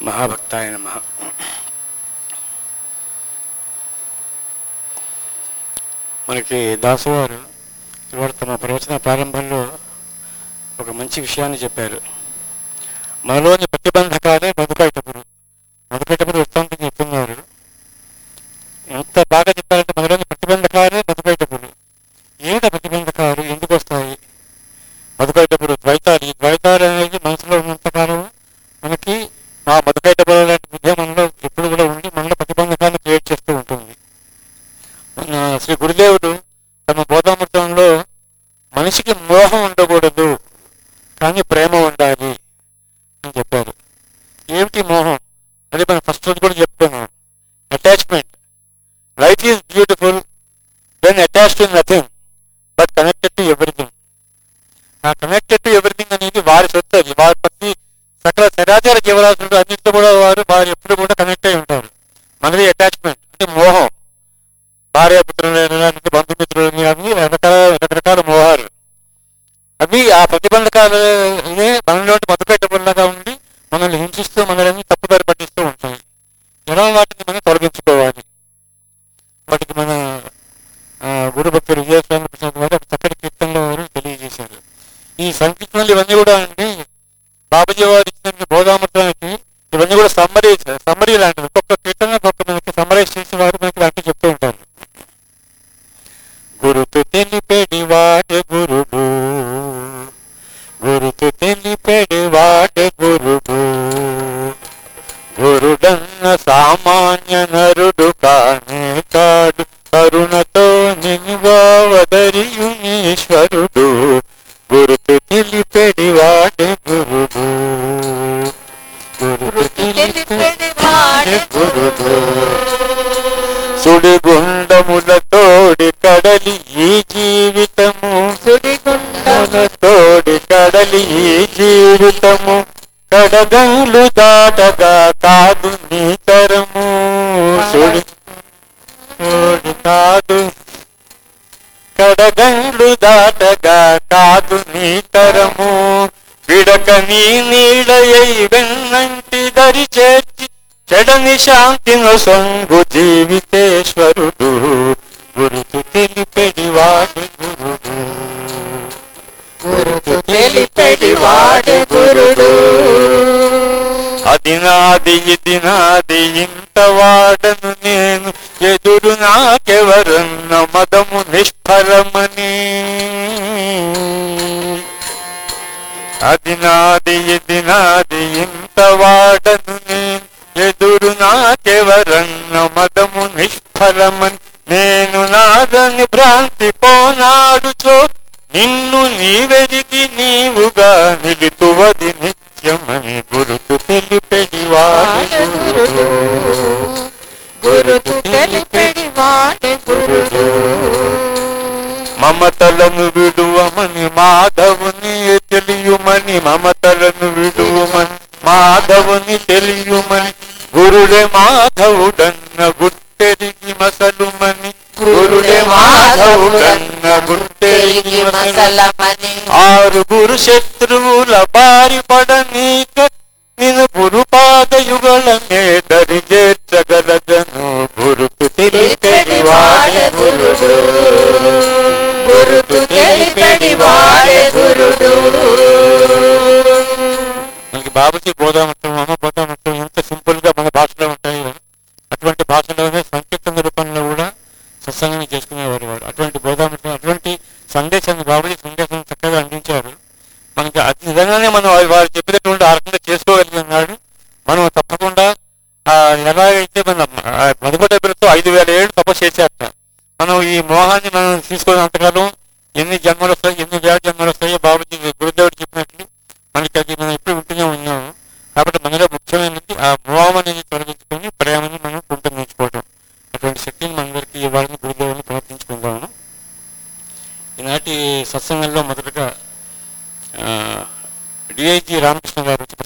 మహాభక్తాయ నమ మనకి దాసువారు ఇవాళ తమ ప్రవచన ప్రారంభంలో ఒక మంచి విషయాన్ని చెప్పారు మనలోని ప్రతిబంధకాలే మధుకైటపుడు మధుకైటపుడు వృత్తాంతం చెప్తున్నారు ఎంత బాగా చెప్పారంటే మనలోని ప్రతిబంధకాలే మధుకైటపుడు ఏమిట ప్రతిబంధకాలు ఎందుకు వస్తాయి మధుకైటపుడు ద్వైతాలు ఈ ద్వైతాలు అనేది మనసులో ఉన్నంతకాలం మనకి ఆ మధుకైటపుడు లాంటి విద్య మనలో ఎప్పుడు కూడా ఉండి మనలో ప్రతిబంధకాలను క్రియేట్ చేస్తూ ఉంటుంది మన శ్రీ గురుదేవుడు తమ బోధామృతంలో మనిషికి మోహం ఉండకూడదు కానీ ప్రేమ ఉండాలి అని చెప్పారు ఏమిటి మోహం అది మనం ఫస్ట్ రోజు కూడా చెప్తున్నాం attachment life is beautiful then attach to nothing but connected to everything ఆ కనెక్టెడ్ టు ఎవ్రీథింగ్ అనేది వారి సొత్తు అది వారి ప్రతి సకల చరాచర జీవరాశులు అన్నింటితో కూడా వారు వారు ఎప్పుడు కూడా కనెక్ట్ అయి ఉంటారు మనది అటాచ్మెంట్ అంటే మోహం భార్యాపుత్రులైన బంధుమిత్రులని అవి రకరకాల రకరకాల మోహాలు అవి ఆ ప్రతిబంధకాలు మనలోని మధుపెట్టబడినగా ఉండి మనల్ని హింసిస్తూ మనల్ని తప్పుదారి పట్టిస్తూ ఉంటాయి ఎలా వాటిని మనం తొలగించుకోవాలి వాటికి మన ఆ, గురు భక్తులు విజయస్వామి ప్రసాద్ గారు ఒక చక్కటి కీర్తనలో వారు తెలియజేశారు ఈ సంకీర్తనలు ఇవన్నీ కూడా అండి బాబాజీ వారు ఇచ్చిన బోధామృతానికి ఇవన్నీ కూడా సమ్మరీ సమ్మరీ లాంటివి ఒక్కొక్క కీర్తన ఒక్కొక్క మనకి సమ్మరైజ్ చేసి వారు మనకి లాంటివి చెప్తూ ఉంటారు గురుతు తెలిపెడి వాడు గురుడు గురుతు తెలిపెడి వాడు గురుడు గురుడన్న సామాన్య నరుడు కానే కాడు కరుణతో నిన్వావదరియునీశ్వరుడు గురుతు తెలిపెడి వాడు గురుడు గురుతు తెలిపెడి వాడు గురుడు సుడిగుండములతోడి కడలి ఈ జీవితము సుడిగుండములతోడి కడలి ఈ జీవితము కడగలు దాటగా కాదు నీ తరము సుడి తోడి కాదు కడగండ్లు దాటగా కాదు నీ తరము విడక నీ నీడయై వెన్నంటి దరి చేర్చి చెడని శాంతిను సొంగు జీవితేశ్వరుడు గురుతు తెలిపెడి వాడు గురుడు గురుతు తెలిపెడి వాడు గురుడు అది నాది ఇది నాది ఇంత వాడను నేను ఎదురు నాకెవరన్న మదము నిష్ఫలమని అది నాది ఇది నాది ఇంత వాడను నేను ఎదురు నాకెవరన్న మదము నిష్ఫలమని నేను నాదని భ్రాంతి పోనాడుచో నిన్ను నీవెరిగి నీవుగా నిలుతువది నిత్యమని గురుతు తెలిపెడి వాడు గురుడు గురుతు తెలిపెడి వాడే గురుడు మమతలను విడువమని మాధవుని తెలియుమని మమతలను విడువమని మాధవుని తెలియుమని గురుడే మాధవుడన్న గుర్తెరిగి మసలుమని గురుడే మాధవుడన్న గుర్తెరిగి మసలు మసలమని ఆరుగురు శత్రువుల బారి పడనీక నిన్ను గురుపాదయుగళమే దరి చేర్చగలగను గురుకు తెలిపెడి వాడే గురుడు గురుతు తెలిపెడి వాడే గురుడు మనకి బాబుజీ బోధామృతం అమ్మ బోధామృతం ఎంత సింపుల్ గా మన భాషలో ఉంటాయి అటువంటి భాషలోనే సంకీర్తన రూపంలో కూడా సత్సంగం చేసుకునేవారు వారు అటువంటి బోధామృతం అటువంటి సందేశాన్ని బాబుజీ సందేశాన్ని చక్కగా అందించారు మనకి అది నిజంగానే మనం వారు- వారు చెప్పినటువంటి ఆ రకంగా చేసుకోగలిగినాడు మనం తప్పకుండా ఆ ఎలాగైతే మన మధుబట పేరుతో ఐదు వేల ఏళ్ళు తపస్సు చేసేట మనం ఈ మోహాన్ని మనం తీసుకున్నంతకాలం ఎన్ని జన్మలు వస్తాయి ఎన్ని వేల జన్మలు వస్తాయో బాబుజీ గురుదేవుడు చెప్పినట్లు మనకి అది మనం ఎప్పుడు ఉంటూనే ఉన్నాము కాబట్టి మనలో ముఖ్యమైనది ఆ మోహం అనేది తొలగించుకొని ప్రేమని మనం పెంపొందించుకోవడం అటువంటి శక్తిని మనందరికీ ఇవ్వాలని గురుదేవుని ప్రార్థించుకుందాము ఈనాటి సత్సంగంలో మొదటగా డిఐజీ రామకృష్ణ గారు వచ్చి